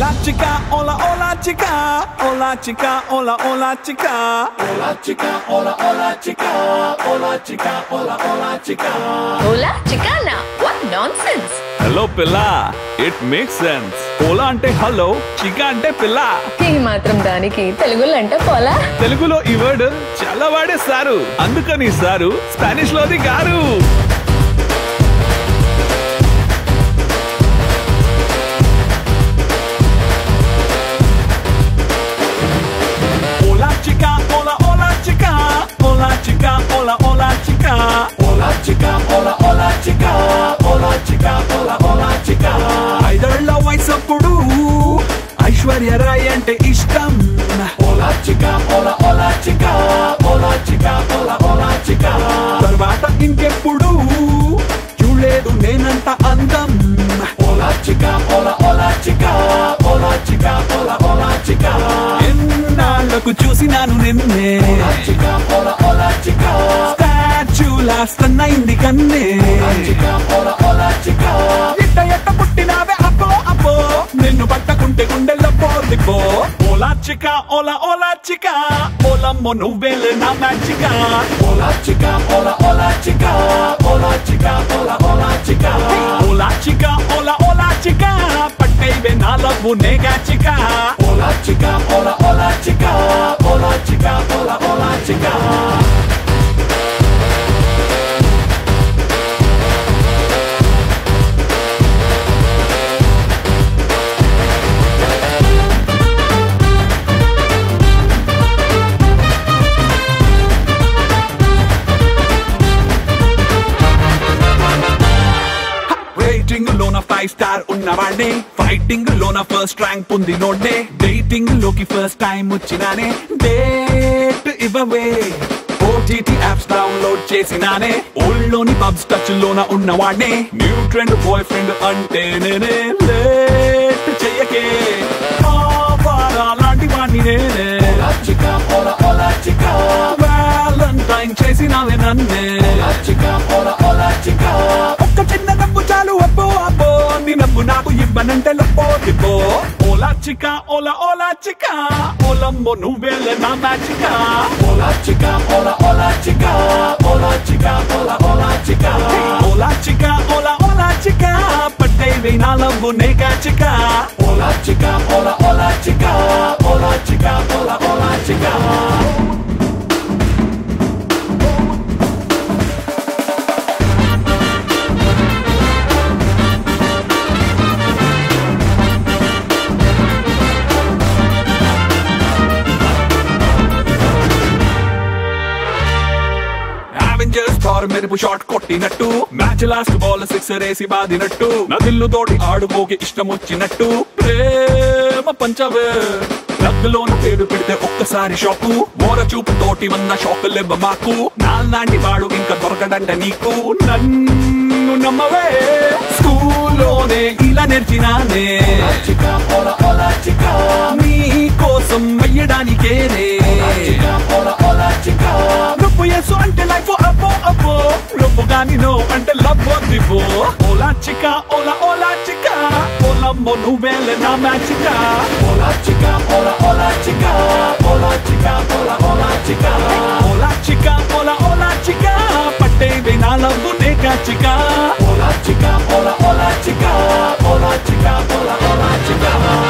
Hola chica, hola hola chica, hola chica, hola hola chica. Hola chica, hola, hola chica, hola chica, hola, hola chica. హోలా చికానా what nonsense hello పిల్ల it make sense ఓలా అంటే hello చికా అంటే పిల్ల ఈ మాత్రం దానికి తెలుగులో అంటే పోలా తెలుగులో ఈ వర్డ్ చాలా వాడేస్తారు అందుకని సారు స్పానిష్ లోది గారు Hola chica, hola hola chica, hola chica, hola hola chica. Hola chica, hola, hola chica, hola chica, hola, hola chica. ఐదేళ్ల వయసప్పుడు ఐశ్వర్య రాయ్ అంటే ఇష్టం Hola chica, hola, hola chica, hola chica, hola, hola chica. తర్వాత ఇంకెప్పుడు చూడలేదు నేనంత అందం Hola chica, hola, hola chica, hola chica, hola, hola chica. ఎన్నాళ్లకు చూసినాను నిన్నే Hola chica, hola, hola chica. స్టాచ్యూలా అయింది కన్నే Hola chica, hola, hola chica. ఎట్ట ఎట్ట పుట్టినావే అప్పో అప్పో నిన్ను పట్టకుంటే గుండెల్లో పోదిపో ఓలా చిక ఓలా ఓలా చిక ఓలమ్మో నువ్వేలే నా మ్యాచిక Hola chica, hola, hola chica, hola chica, hola, hola chica. Ola చిక ఓలా ఓలా చిక పట్టేవే నా లవ్వు నేగా చిక Hola chica, hola, hola chica, hola chica, hola, hola chica. Rating లోన ఫైవ్ స్టార్ ఉన్నవాడే ఫైటింగ్ లోన ఫస్ట్ ర్యాంక్ పొందినోడే డేటింగ్ లోకి ఫస్ట్ టైం వచ్చినానే డేట్ ఇవ్వవే ఓటీటీ యాప్స్ డౌన్లోడ్ చేసినానే ఓల్డ్లోని పబ్స్ టచ్ లోన ఉన్నవాడే న్యూ ట్రెండ్ బాయ్ ఫ్రెండ్ అంటే నేనే లేట్ చెయ్యకే ఆవారా లాంటి వాడిని నేనే Hola chica, hola, hola chica. Valentine చేసినావే నన్నే Hola chica, hola, hola chica. ఒక్క చిన్న నవ్వు చాలు అబ్బో అబ్బో నీ నవ్వు నాకు ఇవ్వనంటే లప్పో దిబ్బో ఓలా చిక ఓలా ఓలా చిక ఓలమ్మో నువ్వేలే నా మ్యాచిక Hola chica, hola, hola chica. Hola chica, hola, hola chica. Ola చిక ఓలా ఓలా చిక పట్టేవి నా లవ్వు నేగా చిక Hola chica, hola, hola chica. Hola chica, hola, hola chica. Avengers Thor మెరుపు షాట్ కొట్టినట్టు మ్యాచ్ లాస్ట్ బాల్ సిక్సర్ వేసి బాదినట్టు నదిల్లు తోటి ఆడుకోకి ఇష్టం వచ్చినట్టు ప్రేమ పంచవే రగ్గులోన పేరు పెడితే ఒక్కసారి షాకు మోర చూపు తోటి వన్న షాకు లెబ్బ మాకు నాలాంటి వాడు ఇంకా దొరకడంట నీకు నన్ను నమ్మవే స్కూల్లోనే ఇలా నేర్చినానే Hola chica, hola, hola chica. నీ కోసం వెయ్యడానికేనే Chica, hola, hola chica. నువ్వు ఎసు అంటే లైఫ్ అబ్బో అబ్బో నువ్వు గాని నో అంటే లవ్ దివో ఓలా చిక ఓలా ఓలా చిక ఓలమ్మో నువ్వేలే నా మ్యాచిక Hola chica, hola, hola chica. Hola chica, hola, hola chica. Ola చిక ఓలా ఓలా చిక పట్టేవి నా లవ్వు నేగా చిక Hola chica, hola, hola chica. Hola chica, hola, hola chica.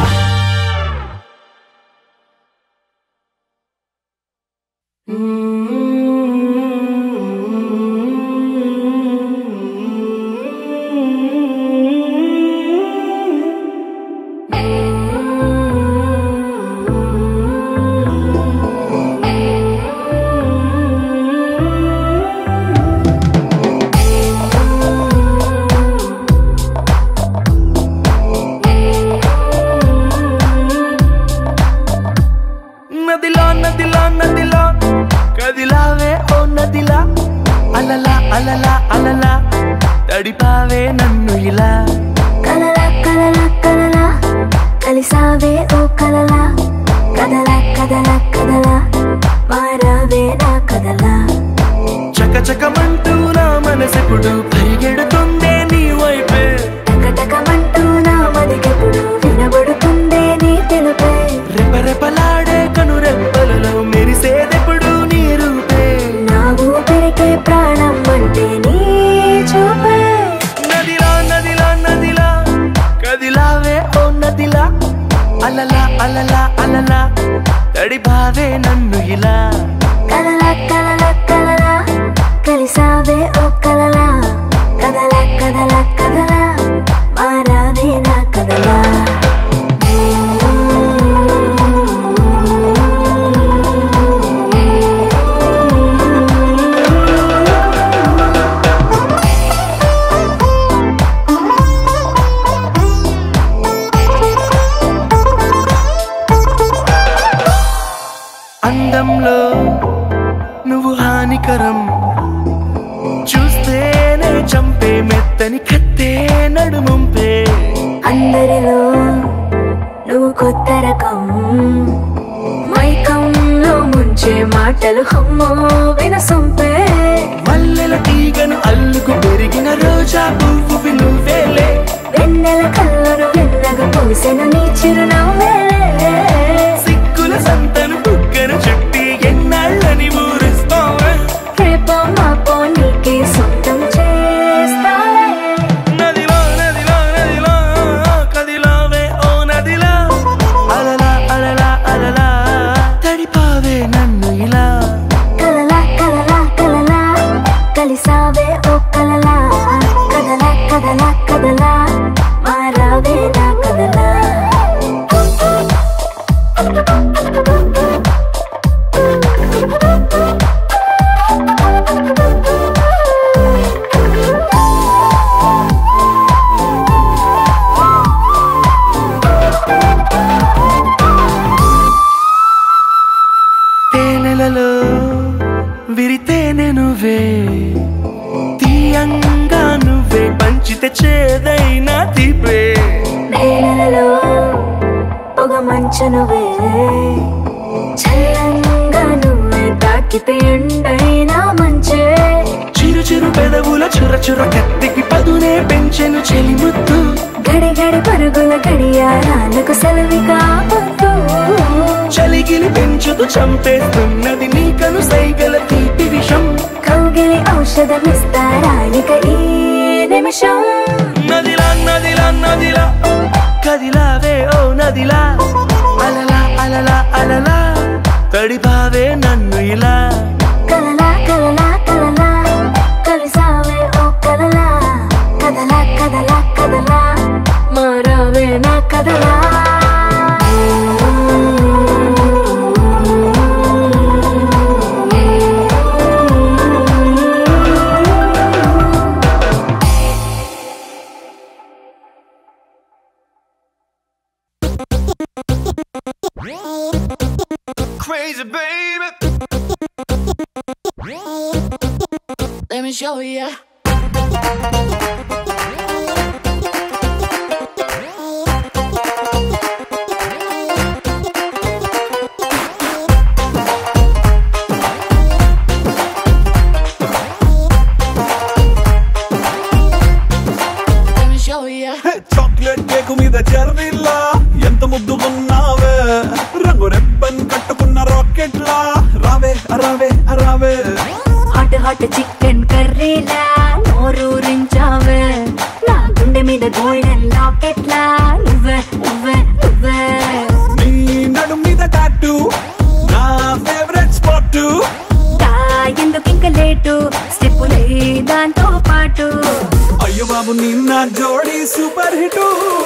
నదిలా నదిలా నదిలా కదిలావే ఓ నదిలా అలలా అలలా అలలా తడిపావే నన్ను ఇలా కలల కలల కలల కలిసావే ఓ కలల కదల కదల కదల మారావే నా కదల చకచకమంటూ నా మనసెప్పుడు పరిగెడుతుందే నీ వైపే టకటకమంటూ నా మదికెప్పుడు వినబడుతుందే ఓ నదిలా అలలా అలలా అలలా తడిపావే నన్ను ఇలా కలలా కలలా కలలా కలిసావే ఓ కలలా కదలా కదలా కదలా మారావే నా కదలా అందంలో నువ్వు హానికరం చూస్తేనే చంపే మెత్తని కత్తే నడుముంపే అందరిలో నువ్వు కొత్త రకం మైకంలో ముంచే మాటలు హమ్మో వినసొంపే మల్లెల తీగను అల్లుకు పెరిగిన రోజా పువ్వు నువ్వేలే వెన్నెల కళ్ళను వెన్నగ పోసెను నీ చిరునవ్వేలే సిగ్గుల సంతను బుగ్గను చుట్టి ఎన్నాళ్ళని ఊరిస్తావే రేపో మాపో నీకే సొంతం చేస్తాలే నదిలో నదిలో నదిలో కదిలావే ఓ నదిలా అలలా అలలా అలలా తడిపావే నన్ను ఇలా కలలా కలలా కలలా కలిసావే ఓ కలలా కదలా కదలా కదలా మారావే నా కదలా తేనెలలో విరితేనె నువ్వే తీయంగా నువ్వే పంచితే చేదైనా తీపే నేలలో పొగ మంచు నువ్వే చల్లంగా నువ్వే తాకితే ఎండైనా మంచే చిరు చిరు పెదవుల చుర చుర కత్తికి పదునే పెంచెను చెలిముద్దు గడి గడి పరుగుల గడియారాలకు సెలవి కావద్దు చలిగిలి పెంచుతూ చంపేస్తున్నది నీకను సైగల తీపి విషం కౌగిలి ఔషధమిస్తారానిక ఈ నిమిషం నదిలా నదిలా నదిలా కదిలావే ఓ నదిలా అలలా అలలా అలలా తడిపావే నన్ను ఇలా కలలా కలలా కలలా కలిసావే ఓ కలలా కదలా కదలా కదలా మారావే నా కదలా Crazy baby. Let me show ya. Let me show ya. Chocolate cake మీద చెర్రీలా ఎంత ముద్దుకున్నావే రంగు రెబ్బన్ కట్టుకున్న రాకెట్ లా రావే రావే రావే హాట్ హాట్ చికెన్ కర్రీలా నోరూరించావే నా గుండె మీద గోల్డెన్ లాకెట్లా నువ్వే నువ్వే నువ్వే నీ నడు మీద టాటూ నా ఫేవరెట్ స్పాట్ తా ఎందుకు ఇంక లేటు స్టెప్పులే దాంతో పాటు అయ్యో బాబు నిన్న జోడి సూపర్ హిట్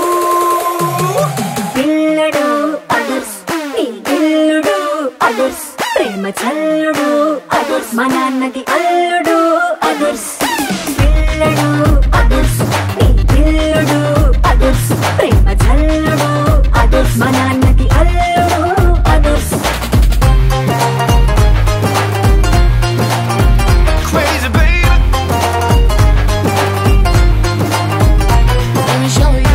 పిల్లడు అదుర్స్ నీ పిల్లుడు అదుర్స్ ప్రేమ చల్లుడు అదుర్స్ మా నాన్నకి అల్లుడు అదుర్స్ పిల్లడు అదుర్స్ నీ పిల్లుడు అదుర్స్ ప్రేమ చల్లుడు అదుర్స్ మా నాన్నకి అల్లుడు అదుర్స్ Crazy baby. Let me show ya.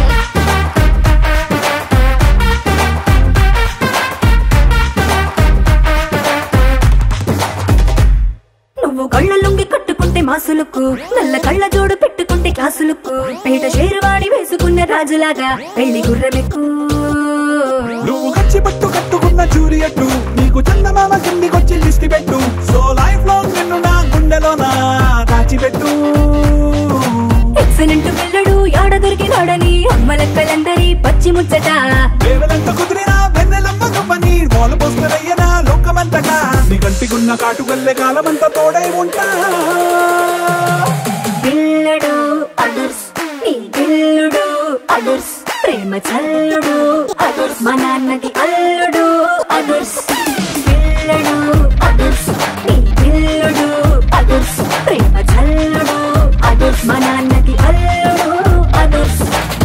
నువ్వు కళ్ళ లుంగి కట్టుకుంటే మాసులకు నల్ల కళ్ళ జోడు పెట్టుకుంటే క్లాసులకు పేట షేరువాణి వేసుకున్న రాజులాగా పెళ్లి గుర్రమెక్కు నువ్వు కచ్చి పట్టు కట్టుకున్న జూరియట్టు నీకు చందమామ కిందికొచ్చి లిస్ట్ పెట్టు సో లైఫ్ లో నిన్ను నా గుండెలోన దాచిపెట్టు ఎక్సలెంట్ పిల్లడు యాడ దొరికినాడని అమ్మలక్కలందరి పచ్చ పిచ్చి ముచ్చట వేవలంత కుదిరినా వెన్నెలమ్మ గొప్పని మోల పోస్తులయ్యనా లోకమంతగా నీ కంటికున్న కాటుగల్లే కాలమంతా తోడై ఉంటా పిల్లడు అదుర్స్ నీ పిల్లుడు అదుర్స్ ప్రేమ చల్లుడు అదుర్స్ మా నాన్నకి అల్లుడు అదుర్స్ పిల్లడు అదుర్స్ నీ పిల్లుడు అదుర్స్ ప్రేమ చల్లుడు అదుర్స్ మా నాన్నకి అల్లుడు అదుర్స్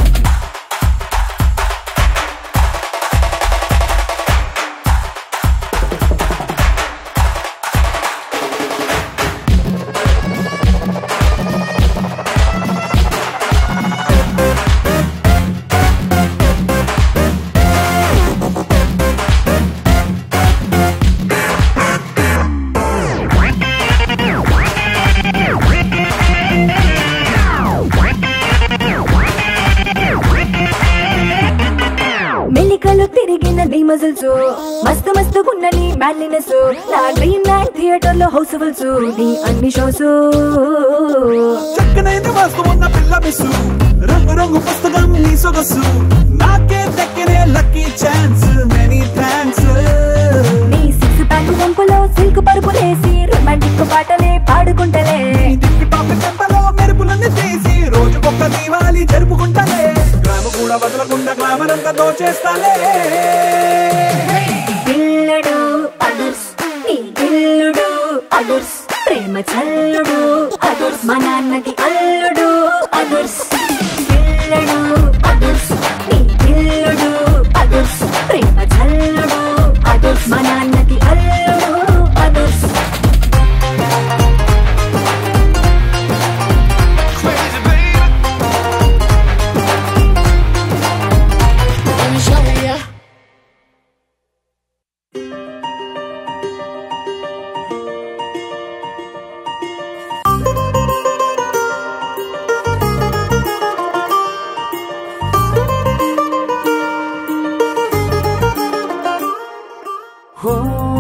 మెలికలు తిరిగిన నీ మజిల్స్ మస్తు మస్తు గున్నని మ్యాలినెస్ నా డ్రీమ్ నైట్ థియేటర్ లో హౌస్ఫుల్స్ నీ అన్ని షోస్ చక్కనైన వాస్తు ఉన్న పిల్ల మిస్సు రంగు రంగు పుస్తకం నీ సొగసు నాకే దక్కినే లక్కీ ఛాన్స్ మెనీ థ్యాంక్స్ నీ సిక్స్ ప్యాక్ వంపులో సిల్క్ పరుపులేసి రొమాంటిక్ పాటలే పాడుకుంటలే టిక్ టాక్ చెంపలో మెరుపులన్నీ తీసి రోజుకొక్క దీవాలి జరుపుకుంటాలే గ్రామ కూడా వదలకుండా గ్లామర్ అంతా దోచేస్తాలే పిల్లడు అదుర్స్ నీ పిల్లుడు అదుర్స్ ప్రేమ చల్లుడు అదుర్స్ మా నాన్నకి అల్లుడు అదుర్స్ పిల్లడు అదుర్స్ నీ పిల్లుడు అదుర్స్ ప్రేమ చల్లుడు అదుర్స్ మా నాన్నకి అల్లుడు అదుర్స్ Crazy baby. Let me show ya. హో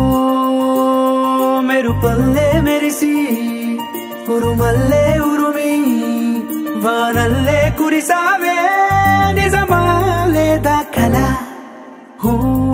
మెరుపల్లే మెరిసి ఉరుమల్లే ఉరుమి వానల్లే కురిసావే నిజమా లేదా కల హో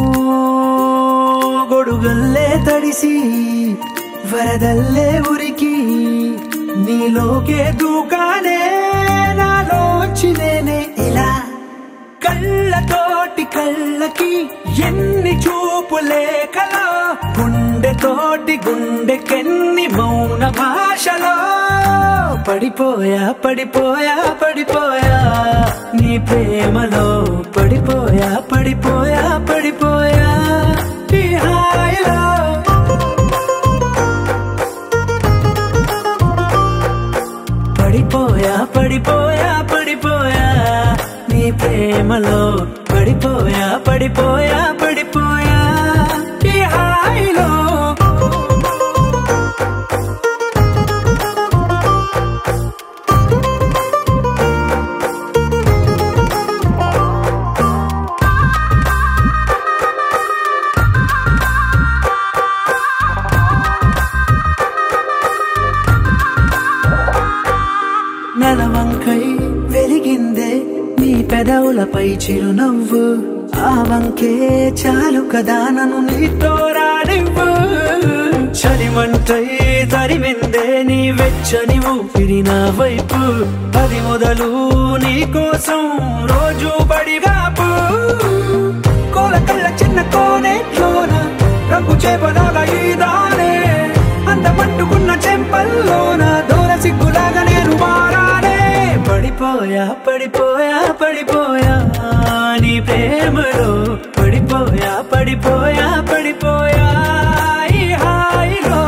గొడుగల్లే తడిసి వరదల్లే ఉరికి నీలోకే దూకానే నాలోంచి నేనే ఇలా కళ్ళతోటి కళ్ళకి ఎన్ని చూపులే కలో గుండెతోటి గుండెకెన్ని మౌన భాషలో పడిపోయా పడిపోయా పడిపోయా నీ ప్రేమలో పడిపోయా పడిపోయా పడిపోయా ఈ హాయిలో పడిపోయా పడిపోయా పడిపోయా నీ ప్రేమలో పడిపోయా పడిపోయా పడిపోయా ఈ హాయిలో నెలవంకై వెలిగిందే నీ పెదవులపై చిరునవ్వు ఆ వంకే చాలు కదా నన్ను నీతో రానివ్వు చలిమంటై తరిమిందే నీ వెచ్చని ఊపిరి నా వైపు పది మొదలు నీ కోసం రోజు బడిగాపు కోల కళ్ళ చిన్న కోనేట్లోన రంగు చేపలాగా ఈదానే అందమంటుకున్న చెంపల్లోన దూర సిగ్గులాగా నేను మారానే పడిపోయా పడిపోయా పడిపోయా నీ ప్రేమలో పడిపోయా పడిపోయా పడిపోయా ఈ హాయిలో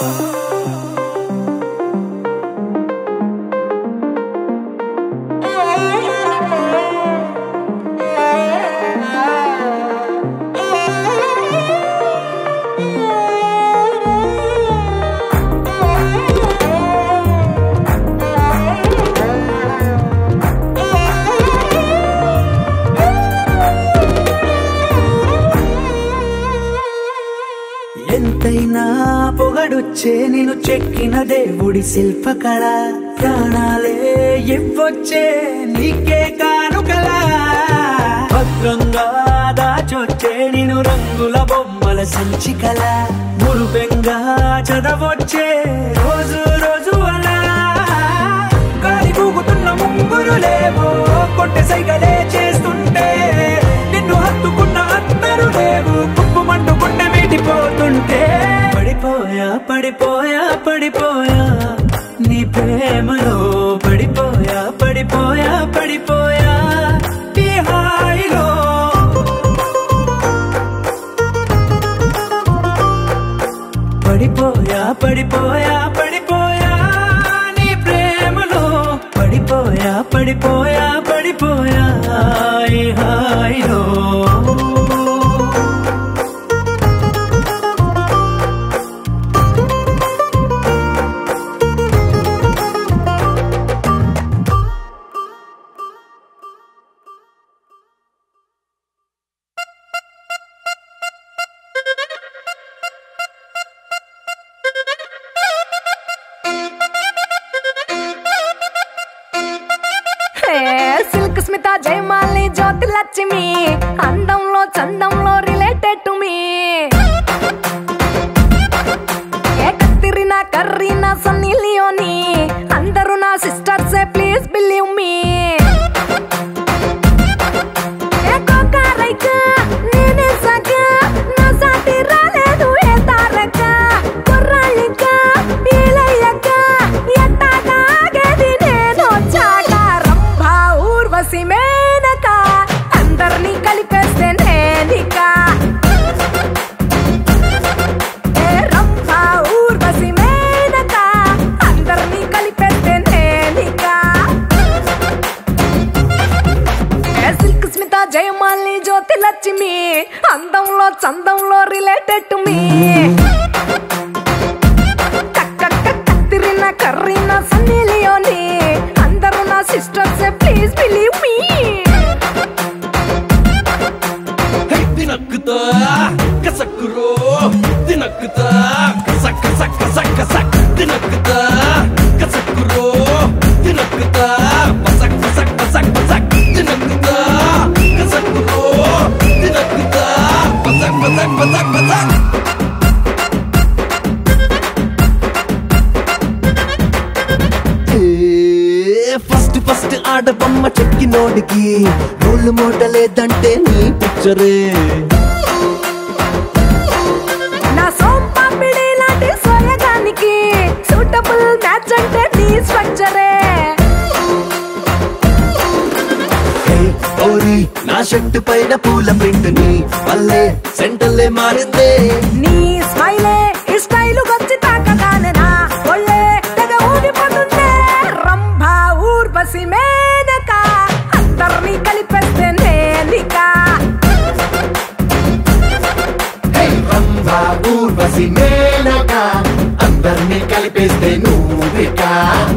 ఎంతైనా పొగడొచ్చే నేను చెక్కిన దేవుడి శిల్పకళ ప్రాణాలే ఇవ్వొచ్చే నీకే కానుకలా భక్తి దుఃఖంగా దాచొచ్చే నేను రంగుల బొమ్మల సంచికల మురుపెంగా చదవొచ్చే రోజు రోజు అలా గాలి కూగుతున్న ముంగురు లేవో కొట్టె సైగలే చేస్తుంటే నిన్ను హత్తుకున్న అందరూ లేవు కుప్పు మంటు గుండె మీటిపోతుంటే పడిపోయా పడిపోయా పడిపోయా నీ ప్రేమలో పడిపోయా పడిపోయా పడిపోయా ఈ హాయిలో పడిపోయా పడిపోయా పడిపోయా నీ ప్రేమలో పడిపోయా పడిపోయా పడిపోయా ఈ హాయిలో సిల్క్ స్మిత జయమాలి జ్యోతి లక్ష్మి అందంలో చందంలో రిలేటెడ్ టు మీ ఏ కత్తిరినా కర్రీనా సన్నీ లియోని అందరూ నా సిస్టర్స్ ప్లీజ్ బిలీవ్ మీ ఏ కోకారైక నేనే సగ నా సాటి రాలేదు ఏ తారక కుర్రాళ్ళిక ఈలయ్యక ఎట్టాగాగేది నేను చాక రంభ ఊర్వశి మేనక అందరినీ కలిపేస్తే నేనిక ఏ రంభ ఊర్వశి మేనక అందరినీ కలిపేస్తే నేనిక ఏ సిల్క్ స్మిత జయమాలి జ్యోతి లక్ష్మి అందంలో చందంలో related to me Katrina Kareena Sunny Leone అందరూ నా సిస్టర్స్ ప్లీజ్ బిలీవ్ మీ తినక్కుతా కసక్కురో తినక్కుతా కసక్ కసక్ కసక్ కసక్ తినక్కుతా కసక్కురో తినక్కుతా పసక్ పసక్ పసక్ పసక్ తినక్కుతా కసక్కురో తినక్కుతా పసక్ పసక్ పసక్ పసక్ ఫస్ట్ ఫస్ట్ ఆడబొమ్మ చెక్కినోడికి రోల్ మోడలేదంటే నీ పిక్చరే నా సోంపాపిడి లాంటి సోయగానికి సూటబుల్ మ్యాచ్ అంటే నీ స్ట్రక్చరే హే ఓరి నా షర్ట్ పైన పూల ప్రింట్ ని వల్లే సెంటర్లే మారిందే నీ స్మైలే ఈ స్టైలు వచ్చి తాకగానే నా ఒళ్ళే తెగ ఊగిపోతుందే రంభ ఊర్వశి మేనక అందరినీ కలిపేస్తే నేనిక రంభా ఊర్వశి మేనక అందరినీ కలిపేస్తే నువ్వికా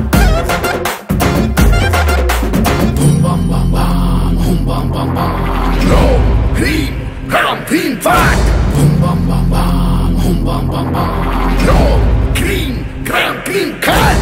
Clean, come clean fat. Boom bam bam bam, hum bam bam bam. No, clean, come clean cut.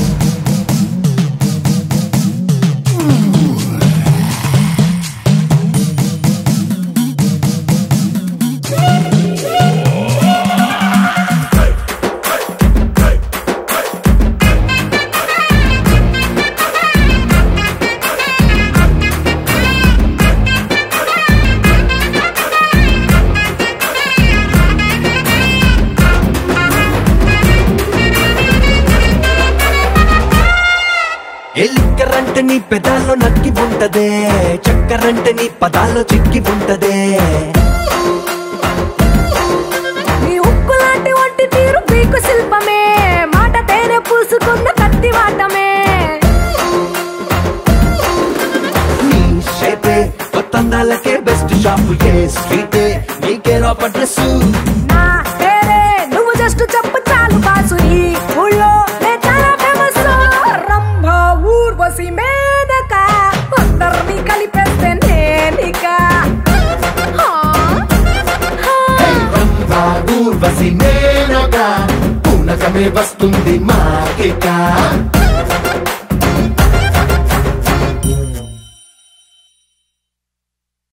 ఎల్లిక్కరంటే నీ పెదాల్లో నక్కి ఉంటదే చక్కరంటే నీ పదాల్లో చిక్కి ఉంటదే నీ ఉక్కు లాంటి ఒంటి తీరు పీకు శిల్పమే మాట తేనె పూసుకున్న కత్తి వాటమే నీ షేపే కొత్త అందాలకే బెస్ట్ షాప్ ఏ స్ట్రీటే నీకే రాప డ్రెస్ నా పేరే నువ్వు జస్ట్ చెప్పు చాలు బాసు ఈ ఊళ్ళో నే చాలా ఫేమస్ రంభ ఊర్వశి మేనక అందరినీ కలిపేస్తే నేనిక హా, హా. రంభా ఊర్వశి మేనక పూనకమే వస్తుంది మాకిక